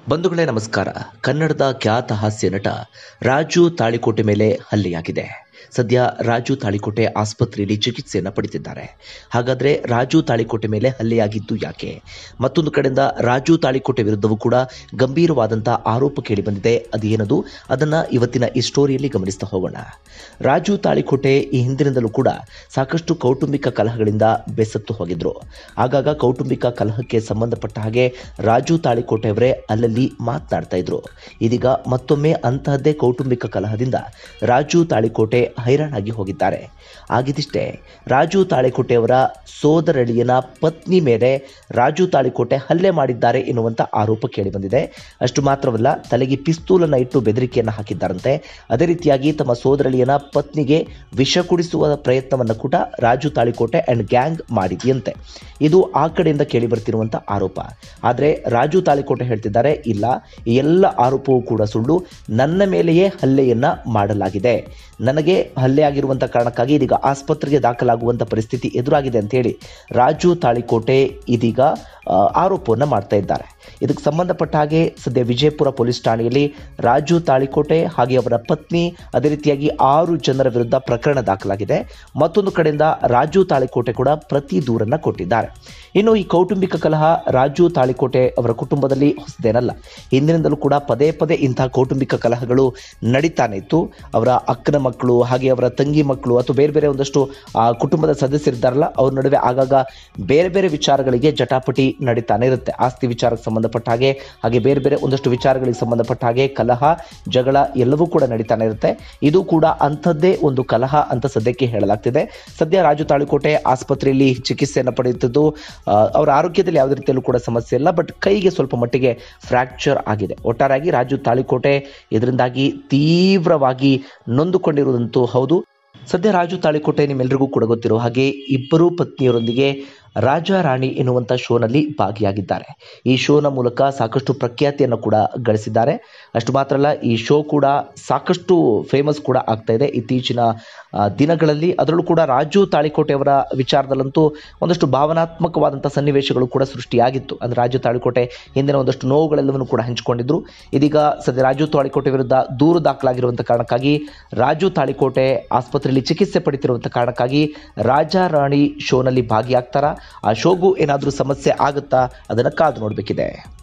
ಬಂಧುಗಳೇ ನಮಸ್ಕಾರ ಕನ್ನಡದ ಖ್ಯಾತ ಹಾಸ್ಯ ನಟ ರಾಜು ತಾಳಿಕೋಟೆ ಮೇಲೆ ಹಲ್ಲೆಯಾಗಿದೆ ಸದ್ಯ ರಾಜು ತಾಳಿಕೋಟೆ ಆಸ್ಪತ್ರೆಯಲ್ಲಿ ಚಿಕಿತ್ಸೆಯನ್ನು ಪಡೆದಿದ್ದಾರೆ ಹಾಗಾದ್ರೆ ರಾಜು ತಾಳಿಕೋಟೆ ಮೇಲೆ ಹಲ್ಲೆಯಾಗಿದ್ದು ಯಾಕೆ ಮತ್ತೊಂದು ಕಡೆಯಿಂದ ರಾಜು ತಾಳಿಕೋಟೆ ವಿರುದ್ಧವೂ ಕೂಡ ಗಂಭೀರವಾದಂತಹ ಆರೋಪ ಕೇಳಿ ಬಂದಿದೆ ಅದೇನದು ಅದನ್ನ ಇವತ್ತಿನ ಈ ಸ್ಟೋರಿಯಲ್ಲಿ ಗಮನಿಸ್ತಾ ಹೋಗೋಣ ರಾಜು ತಾಳಿಕೋಟೆ ಈ ಹಿಂದಿನಿಂದಲೂ ಕೂಡ ಸಾಕಷ್ಟು ಕೌಟುಂಬಿಕ ಕಲಹಗಳಿಂದ ಬೆಸತ್ತು ಹೋಗಿದ್ರು ಆಗಾಗ ಕೌಟುಂಬಿಕ ಕಲಹಕ್ಕೆ ಸಂಬಂಧಪಟ್ಟ ಹಾಗೆ ರಾಜು ತಾಳಿಕೋಟೆ ಅವರೇ ಅಲ್ಲಲ್ಲಿ ಮಾತನಾಡ್ತಾ ಇದ್ರು ಇದೀಗ ಮತ್ತೊಮ್ಮೆ ಅಂತಹದ್ದೇ ಕೌಟುಂಬಿಕ ಕಲಹದಿಂದ ರಾಜು ತಾಳಿಕೋಟೆ ಹೈರಾಣಾಗಿ ಹೋಗಿದ್ದಾರೆ ಆಗಿದಿಷ್ಟೇ ರಾಜು ತಾಳಿಕೋಟೆ ಅವರ ಸೋದರಳಿಯನ ಪತ್ನಿ ಮೇಲೆ ರಾಜು ತಾಳಿಕೋಟೆ ಹಲ್ಲೆ ಮಾಡಿದ್ದಾರೆ ಎನ್ನುವಂತ ಆರೋಪ ಕೇಳಿಬಂದಿದೆ ಅಷ್ಟು ಮಾತ್ರವಲ್ಲ ತಲೆಗೆ ಪಿಸ್ತೂಲನ್ನ ಇಟ್ಟು ಬೆದರಿಕೆಯನ್ನು ಹಾಕಿದ್ದಾರಂತೆ ಅದೇ ರೀತಿಯಾಗಿ ತಮ್ಮ ಸೋದರಳಿಯನ ಪತ್ನಿಗೆ ವಿಷ ಕುಡಿಸುವ ಪ್ರಯತ್ನವನ್ನು ಕೂಡ ರಾಜು ತಾಳಿಕೋಟೆ ಅಂಡ್ ಗ್ಯಾಂಗ್ ಮಾಡಿದೆಯಂತೆ ಇದು ಆ ಕಡೆಯಿಂದ ಕೇಳಿ ಬರ್ತಿರುವಂತ ಆರೋಪ ಆದರೆ ರಾಜು ತಾಳಿಕೋಟೆ ಹೇಳ್ತಿದ್ದಾರೆ ಇಲ್ಲ ಈ ಎಲ್ಲ ಆರೋಪವೂ ಕೂಡ ಸುಳ್ಳು ನನ್ನ ಮೇಲೆಯೇ ಹಲ್ಲೆಯನ್ನ ಮಾಡಲಾಗಿದೆ ನನಗೆ ಹಲ್ಲೆ ಆಗಿರುವಂತ ಕಾರಣಕ್ಕಾಗಿ ಇದೀಗ ಆಸ್ಪತ್ರೆಗೆ ದಾಖಲಾಗುವಂತ ಪರಿಸ್ಥಿತಿ ಎದುರಾಗಿದೆ ಅಂತ ಹೇಳಿ ರಾಜು ತಾಳಿಕೋಟೆ ಇದೀಗ ಆ, ಆರೋಪವನ್ನ ಮಾಡ್ತಾ ಇದ್ದಾರೆ ಇದಕ್ಕೆ ಸಂಬಂಧಪಟ್ಟ ಹಾಗೆ ಸದ್ಯ ವಿಜಯಪುರ ಪೊಲೀಸ್ ಠಾಣೆಯಲ್ಲಿ ರಾಜು ತಾಳಿಕೋಟೆ ಹಾಗೆ ಅವರ ಪತ್ನಿ ಅದೇ ರೀತಿಯಾಗಿ ಆರು ಜನರ ವಿರುದ್ಧ ಪ್ರಕರಣ ದಾಖಲಾಗಿದೆ ಮತ್ತೊಂದು ಕಡೆಯಿಂದ ರಾಜು ತಾಳಿಕೋಟೆ ಕೂಡ ಪ್ರತಿ ದೂರನ್ನ ಕೊಟ್ಟಿದ್ದಾರೆ ಇನ್ನು ಈ ಕೌಟುಂಬಿಕ ಕಲಹ ರಾಜು ತಾಳಿಕೋಟೆ ಅವರ ಕುಟುಂಬದಲ್ಲಿ ಹೊಸದೇನಲ್ಲ ಹಿಂದಿನಿಂದಲೂ ಕೂಡ ಪದೇ ಪದೇ ಇಂತಹ ಕೌಟುಂಬಿಕ ಕಲಹಗಳು ನಡೀತಾನೆ ಇತ್ತು ಅವರ ಅಕ್ಕನ ಮಕ್ಕಳು ಹಾಗೆ ಅವರ ತಂಗಿ ಮಕ್ಕಳು ಅಥವಾ ಬೇರೆ ಬೇರೆ ಒಂದಷ್ಟು ಆ, ಕುಟುಂಬದ ಸದಸ್ಯರಿದ್ದಾರಲ್ಲ ಅವ್ರ ನಡುವೆ ಆಗಾಗ ಬೇರೆ ಬೇರೆ ವಿಚಾರಗಳಿಗೆ ಜಟಾಪಟಿ ನಡೀತಾನೆ ಇರುತ್ತೆ ಆಸ್ತಿ ವಿಚಾರಕ್ಕೆ ಸಂಬಂಧಪಟ್ಟ ಹಾಗೆ ಹಾಗೆ ಬೇರೆ ಬೇರೆ ಒಂದಷ್ಟು ವಿಚಾರಗಳಿಗೆ ಸಂಬಂಧಪಟ್ಟ ಹಾಗೆ ಕಲಹ ಜಗಳ ಎಲ್ಲವೂ ಕೂಡ ನಡೀತಾನೆ ಇರುತ್ತೆ ಇದು ಕೂಡ ಅಂಥದ್ದೇ ಒಂದು ಕಲಹ ಅಂತ ಸದ್ಯಕ್ಕೆ ಹೇಳಲಾಗ್ತಿದೆ ಸದ್ಯ ರಾಜು ತಾಳಿಕೋಟೆ ಆಸ್ಪತ್ರೆಯಲ್ಲಿ ಚಿಕಿತ್ಸೆಯನ್ನು ಪಡೆಯುತ್ತಿದ್ದು ಆ, ಅವರ ಆರೋಗ್ಯದಲ್ಲಿ ಯಾವುದೇ ರೀತಿಯಲ್ಲೂ ಕೂಡ ಸಮಸ್ಯೆ ಇಲ್ಲ ಬಟ್ ಕೈಗೆ ಸ್ವಲ್ಪ ಮಟ್ಟಿಗೆ ಫ್ರಾಕ್ಚರ್ ಆಗಿದೆ ಒಟ್ಟಾರೆಯಾಗಿ ರಾಜು ತಾಳಿಕೋಟೆ ಇದರಿಂದಾಗಿ ತೀವ್ರವಾಗಿ ನೊಂದುಕೊಂಡಿರುವುದಂತೂ ಹೌದು ಸದ್ಯ ರಾಜು ತಾಳಿಕೋಟೆ ನಿಮ್ಮೆಲ್ಲರಿಗೂ ಕೂಡ ಗೊತ್ತಿರೋ ಹಾಗೆ ಇಬ್ಬರು ಪತ್ನಿಯರೊಂದಿಗೆ ರಾಜ ರಾಣಿ ಎನ್ನುವಂಥ ಶೋನಲ್ಲಿ ಭಾಗಿಯಾಗಿದ್ದಾರೆ ಈ ಶೋನ ಮೂಲಕ ಸಾಕಷ್ಟು ಪ್ರಖ್ಯಾತಿಯನ್ನು ಕೂಡ ಗಳಿಸಿದ್ದಾರೆ ಅಷ್ಟು ಮಾತ್ರ ಅಲ್ಲ ಈ ಶೋ ಕೂಡ ಸಾಕಷ್ಟು ಫೇಮಸ್ ಕೂಡ ಆಗ್ತಾ ಇದೆ ಇತ್ತೀಚಿನ ಆ, ದಿನಗಳಲ್ಲಿ ಅದರಲ್ಲೂ ಕೂಡ ರಾಜು ತಾಳಿಕೋಟೆ ಅವರ ವಿಚಾರದಲ್ಲಂತೂ ಒಂದಷ್ಟು ಭಾವನಾತ್ಮಕವಾದಂಥ ಸನ್ನಿವೇಶಗಳು ಕೂಡ ಸೃಷ್ಟಿಯಾಗಿತ್ತು ಅಂದ್ರೆ ರಾಜು ತಾಳಿಕೋಟೆ ಹಿಂದಿನ ಒಂದಷ್ಟು ನೋವುಗಳೆಲ್ಲವನ್ನು ಕೂಡ ಹಂಚಿಕೊಂಡಿದ್ರು ಇದೀಗ ಸದ್ಯ ರಾಜು ತಾಳಿಕೋಟೆ ವಿರುದ್ಧ ದೂರು ದಾಖಲಾಗಿರುವಂಥ ಕಾರಣಕ್ಕಾಗಿ ರಾಜು ತಾಳಿಕೋಟೆ ಆಸ್ಪತ್ರೆಯಲ್ಲಿ ಚಿಕಿತ್ಸೆ ಪಡಿತಿರುವಂಥ ಕಾರಣಕ್ಕಾಗಿ ರಾಜ ರಾಣಿ ಶೋನಲ್ಲಿ ಭಾಗಿಯಾಗ್ತಾರಾ ಆ ಶೋಗೂ ಏನಾದರೂ ಸಮಸ್ಯೆ ಆಗುತ್ತಾ ಅದನ್ನು ಕಾದು ನೋಡಬೇಕಿದೆ